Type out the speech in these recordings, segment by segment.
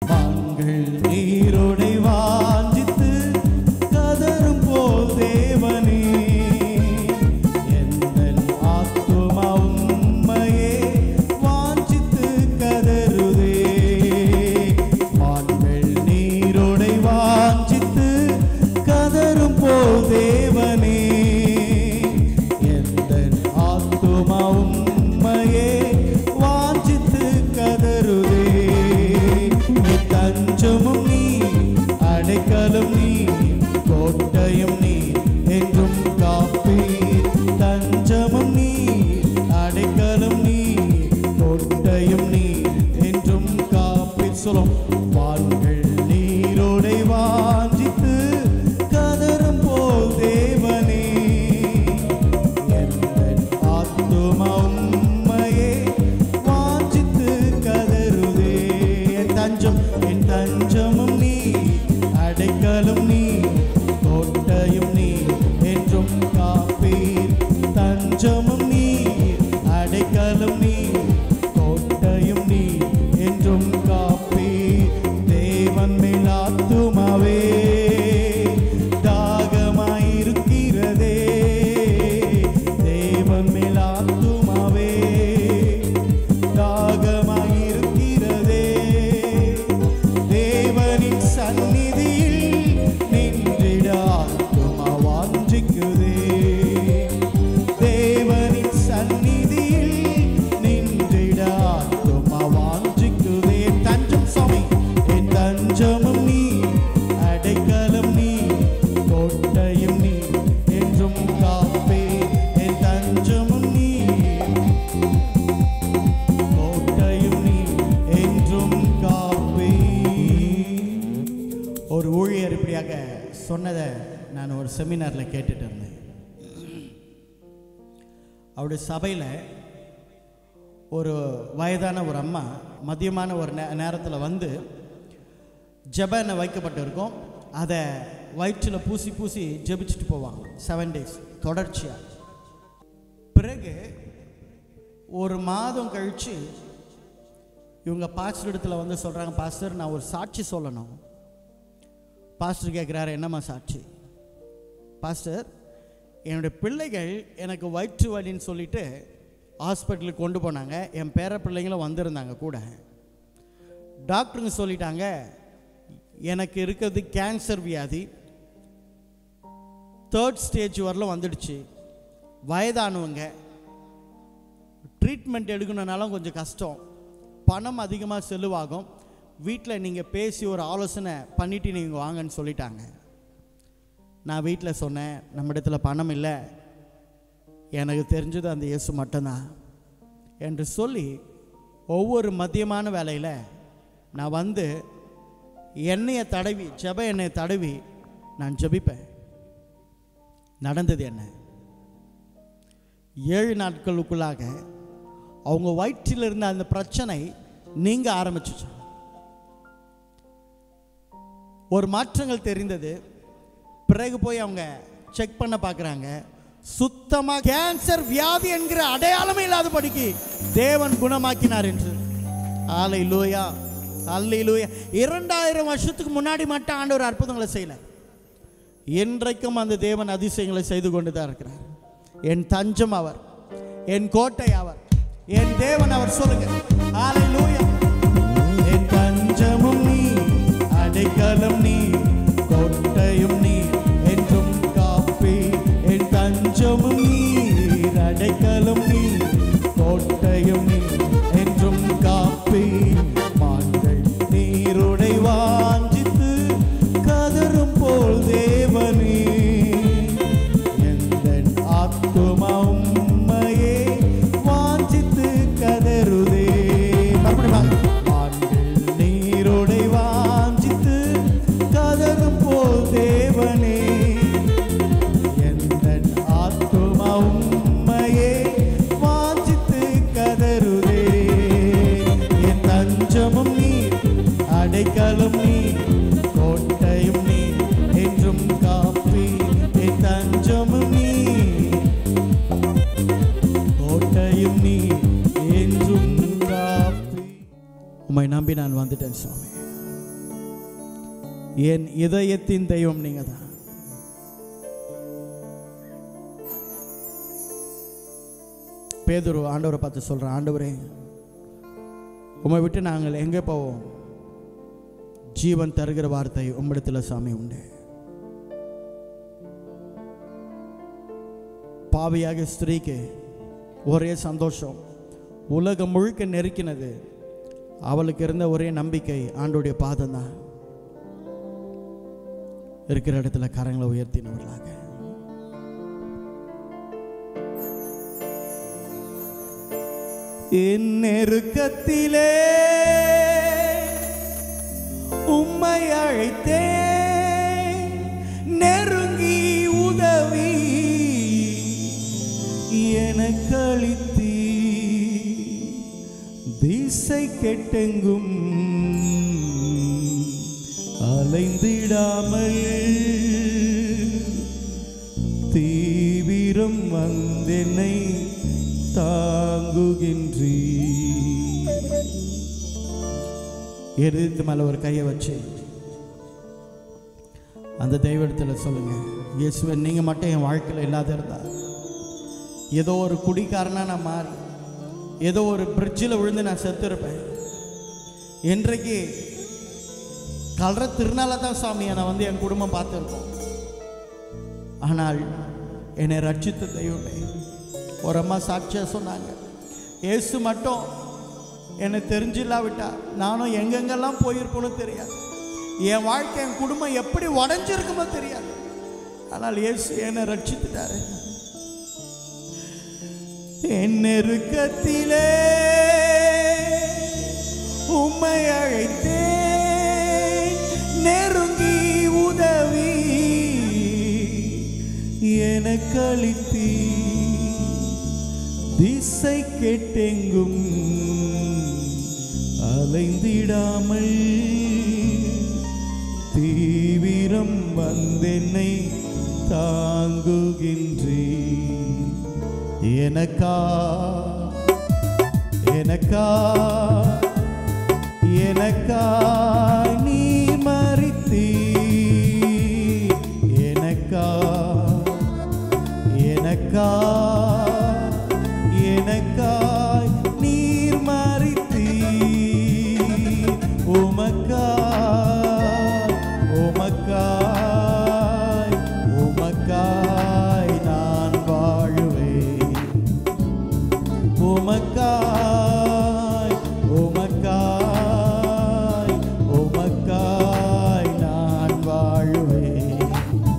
வான்கள் நீரோடை வாஞ்சித்து கதரும் போல் தேவனே எந்தன் ஆத்துமா உம்மையே வாஞ்சித்து கதறுதே வான்கள் நீரோடை வாஞ்சித்து கதரும் போல் தேவனே எந்தன் ஆத்துமா உம்மையே வாஞ்சித்து கதறுதே நீ தஞ்சமும் நீ அடைக்கலும் நீ கோட்டையும் நீ என்றும் காப்பி தஞ்சமும் நீ அடைக்கலும் நீ கோட்டையும் நீ என்றும் காப்பி சொல்லும் வான்கள் நீரோடை வாஞ்சித்து கதரும் போல் தேவனே எந்தன் ஆத்துமா உம்மையே வாஞ்சித்து கதறுதே என் தஞ்சம் என் தஞ்சமும் நீ அடைக்கலும் நீ கோட்டையும் நீ என்றும் காப்பீர் தஞ்சமும் நீ அடைக்கலும் நீ கோட்டையும் நீ என்றும் காப்பீர் தேவன் மேல் ஆத்துமாவே தாகமாயிருக்கிறதே தேவன் மேல் ஆத்துமாவே தாகமாயிருக்கிறதே தேவனின் சந்நிதியில் நின்றிட ஆத்துமா வாஞ்சிக்குதே தேவனின் சந்நிதியில் நின்றிட ஆத்துமா வாஞ்சிக்குதே தஞ்சம் சுவாமி என் தஞ்சமும் நீ அடைக்கலம் நீ கோட்டையும் நீ என்றும் காப்பே என் தஞ்சமும் நீ கோட்டையும் நீ என்றும் காப்பே ஒரு ஊழியர் இப்படியாக சொன்னதை நான் ஒரு செமினாரில் கேட்டுட்டு இருந்தேன் அவருடைய சபையில் ஒரு வயதான ஒரு அம்மா மதியமான ஒரு நே நேரத்தில் வந்து ஜெப எண்ணெய் வைக்கப்பட்டிருக்கும் அதை வயிற்றில் பூசி பூசி ஜெபிச்சுட்டு போவாங்க செவன் டேஸ் தொடர்ச்சியாக பிறகு ஒரு மாதம் கழித்து இவங்க பாஸ்டர் இடத்துல வந்து சொல்கிறாங்க பாஸ்டர் நான் ஒரு சாட்சி சொல்லணும் பாஸ்டர் கேட்குறாரு என்னம்மா சாட்சி பாஸ்டர் என்னுடைய பிள்ளைகள் எனக்கு வயிற்று வலின்னு சொல்லிட்டு ஹாஸ்பிட்டலுக்கு கொண்டு போனாங்க என் பேர பிள்ளைங்களும் வந்திருந்தாங்க கூட டாக்டருங்க சொல்லிட்டாங்க எனக்கு இருக்கிறது கேன்சர் வியாதி தேர்ட் ஸ்டேஜ் வரலும் வந்துடுச்சு வயதானவங்க ட்ரீட்மெண்ட் எடுக்கணுனாலும் கொஞ்சம் கஷ்டம் பணம் அதிகமாக செலவாகும் வீட்டில் நீங்கள் பேசி ஒரு ஆலோசனை பண்ணிவிட்டு நீங்கள் வாங்கன்னு சொல்லிட்டாங்க நான் வீட்டில் சொன்னேன் நம்ம இடத்துல பணம் இல்லை எனக்கு தெரிஞ்சது அந்த இயேசு மட்டும்தான் என்று சொல்லி ஒவ்வொரு மதியமான வேலையில் நான் வந்து எண்ணெயை தடவி ஜெப எண்ணெயை தடவி நான் ஜெபிப்பேன் நடந்தது என்ன ஏழு நாட்களுக்குள்ளாக அவங்க வயிற்றில் இருந்த அந்த பிரச்சனை நீங்க ஆரம்பிச்சிச்சு ஒரு மாற்றங்கள் தெரிந்தது பிறகு போய் அவங்க செக் பண்ண பார்க்குறாங்க சுத்தமாக கேன்சர் வியாதி என்கிற அடையாளமே இல்லாத படிக்கு தேவன் குணமாக்கினார் என்று ஆலை லூயா அல்லை லூயா இரண்டாயிரம் வருஷத்துக்கு முன்னாடி மட்டும் ஆண்டவர் அற்புதங்களை செய்யல இன்றைக்கும் அந்த தேவன் அதிசயங்களை செய்து கொண்டு தான் இருக்கிறார் என் தஞ்சம் அவர் என் கோட்டை அவர் என் தேவன் அவர் சொல்லுங்க ஆலை லூயா என் தஞ்சமும் நீ அடைக்கலம் நீ கோட்டையும் நீ என்றும் காப்பி என் தஞ்சமும் நீர் அடைக்கலம் நீ கோட்டையும் நீ என்றும் காப்பி மான்கள் நீருடை வாஞ்சித்து கதரும் போல் தேவனே எந்தன் ஆத்துமா உம்மையே வாஞ்சித்து கதறுதே மறுபடியும் வாங்க. மான்கள் நீரோடை வாஞ்சித்து கதரும் போல் தேவனே எந்தன் ஆத்துமா உம்மையே வாஞ்சித்து கதறுதே என் தஞ்சமும் நீ அடைக்கலும் நீ கோட்டையும் நீ என்றும் காப்பி என் தஞ்சமும் நீ கோட்டையும் நீ என்றும் காப்பி உம்மை நம்பி நான் வந்துட்டேன் சுவாமி என் இதயத்தின் தெய்வம் நீங்க தான் பேதுரு ஆண்டவரை பார்த்து சொல்றேன் ஆண்டவரே உம்மை விட்டு நாங்கள் எங்கே போவோம் ஜீவன் தருகிற வார்த்தை உம்மிடத்தில் சாமி உண்டு பாவியாக ஸ்திரீக்கு ஒரே சந்தோஷம் உலகம் முழுக்க நெருக்கினது அவளுக்கு இருந்த ஒரே நம்பிக்கை ஆண்டோடைய பாதம் தான் இருக்கிற இடத்துல கரங்களை உயர்த்தினவர்களாக என் நெருக்கத்திலே உம்மை அழைத்தேன் நெருங்கி உதவி எனக்கு அளித்தீ திசை கெட்டெங்கும் அலைந்திடாமல் தீவிரம் வந்தென்னை தாங்குகின்றீ எதிர்த்து மேல ஒரு கையை வச்சு அந்த தெய்வத்தில் சொல்லுங்க இயேசுவை நீங்க மட்டும் என் வாழ்க்கையில் இல்லாத இருந்தா ஏதோ ஒரு குடிக்காரனா நான் மாறி ஏதோ ஒரு பிரிட்ஜில் விழுந்து நான் செத்துருப்பேன் இன்றைக்கு கல்ற திருநாள தான் சாமி நான் வந்து என் குடும்பம் பார்த்துருக்கோம் ஆனால் என்னை ரட்சித்த தெய்வமே ஒரு அம்மா சாட்சியாக சொன்னாங்க இயேசு மட்டும் என்னை தெரிஞ்சில்லாவிட்டா நானும் எங்கெங்கெல்லாம் போயிருப்போன்னு தெரியாது என் வாழ்க்கை என் குடும்பம் எப்படி உடஞ்சிருக்குமோ தெரியாது ஆனால் இயேசு என்னை ரட்சித்துட்டாரு என் நெருக்கத்திலே உம்மை அழைத்தேன் நெருங்கி உதவி எனக்கு அளித்தீ திசை கெட்டெங்கும் அலைந்திடாமல் தீவிரம் வந்தென்னை தாங்குகின்றே எனக்கா எனக்கா எனக்கா நீ மறித்தீ எனக்கா எனக்கா எனக்காய் நீர் மறித்தீ உமக்காய் உமக்காய் உமக்காய் நான் வாழுவேன் உமக்காய் உமக்காய் உமக்காய் நான் வாழுவேன்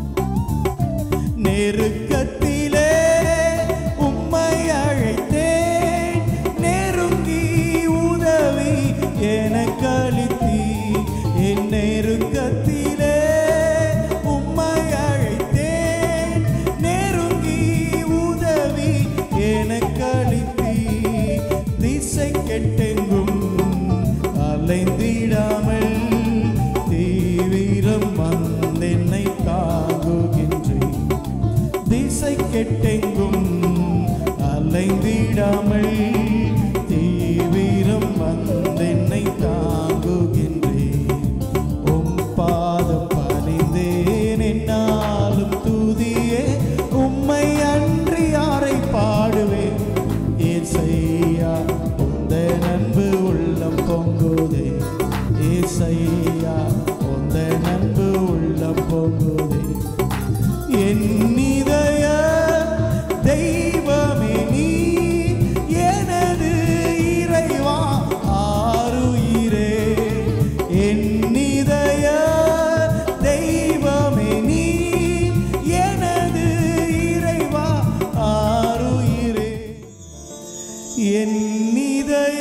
நெருக்கத்திலே உம்மை அழைத்தேன் நெருங்கி உதவி எனக்கு அளித்தீ என் நெருக்கத்திலே உம்மை அழைத்தேன் நெருங்கி உதவி எனக்கு அளித்தீ திசை கெட்டெங்கும் அலைந்திடாமல் தீவிரம் வந்தென்னை தாங்குகின்றேன் திசை கெட்டெங்கும் அலைந்திடாமல் தீவிரம் வந்தென்னை தாங்குகின்றேன் உம் பாதம் பணிந்தேன் என்னாலும் துதியே உம்மை அன்றி யாரை பாடுவேன் ஏசையா உந்த நண்பு உள்ளம் பொங்குதே ஏசையா உந்த நண்பு உள்ளம் பொங்குதே என் இதய தெய்வமே நீ எனது இறைவா ஆருயிரே என் இதய தெய்வமே நீ எனது இறைவா ஆருயிரே என் இதய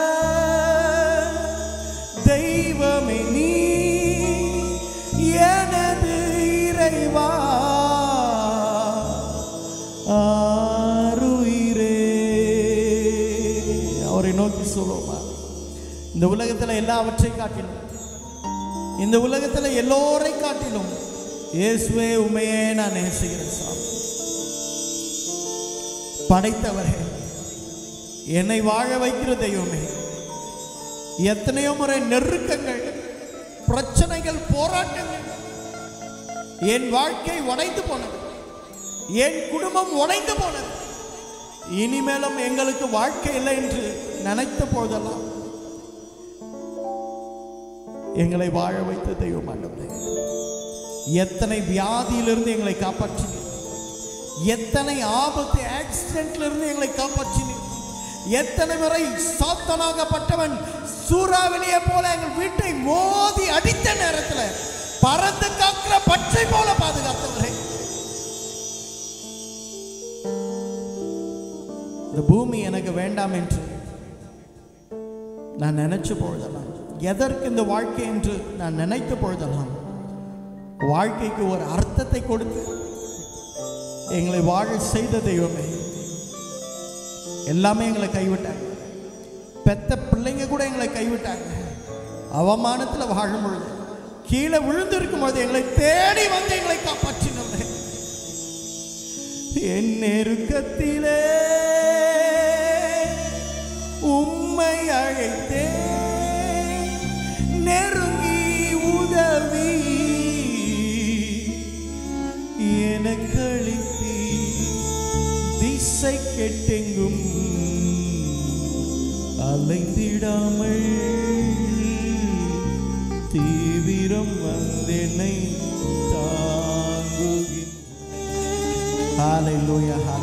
தெய்வமே நீ எனது இறைவா ஆருயிரே அவரை நோக்கி சொல்லுவோமா இந்த உலகத்தில் எல்லாவற்றை காட்டிலும் இந்த உலகத்தில் எல்லோரை காட்டிலும் இயேசுவே உண்மையே நான் நேசிக்கிறேன் சாமி படைத்தவரே என்னை வாழ வைக்கிற தெய்வமே எத்தனையோ முறை நெருக்கங்கள் பிரச்சனைகள் போராட்டங்கள் என் வாழ்க்கை உடைந்து போனது என் குடும்பம் உடைந்து போனது இனிமேலும் எங்களுக்கு வாழ்க்கை இல்லை என்று நினைத்த போதெல்லாம் எங்களை வாழ வைத்த தெய்வம் ஆண்டவரே எத்தனை வியாதியிலிருந்து எங்களை காப்பாற்றினீர் எத்தனை ஆபத்து ஆக்சிடென்ட்ல இருந்து எங்களை காப்பாற்றினீர் எத்தனை முறை சாத்தனாகப்பட்டவன் சூறாவளியை போல எங்கள் வீட்டை மோதி அடித்த நேரத்தில் பறந்து காக்கிற பச்சை போல பாதுகாத்தவரே இந்த பூமி எனக்கு வேண்டாம் என்று நான் நினைச்ச பொழுதெல்லாம் எதற்கு இந்த வாழ்க்கை என்று நான் நினைத்த பொழுதெல்லாம் வாழ்க்கைக்கு ஒரு அர்த்தத்தை கொடுத்து எங்களை வாழ செய்த தெய்வமே எல்லாமே எங்களை கைவிட்டாங்க பெத்த பிள்ளைங்க கூட எங்களை கைவிட்டாங்க அவமானத்தில் வாழும் பொழுது கீழே விழுந்து இருக்கும் பொழுது எங்களை தேடி வந்து எங்களை காப்பாற்றினவரே என் நெருக்கத்திலே உம்மை அழைத்தே நெருங்கி உதவி எனக்களித்தி திசை கெட்டெங்கும் அலைந்திடாமல் தீவிரம் வந்தென்னை தாங்குகின்ற ஹalleluya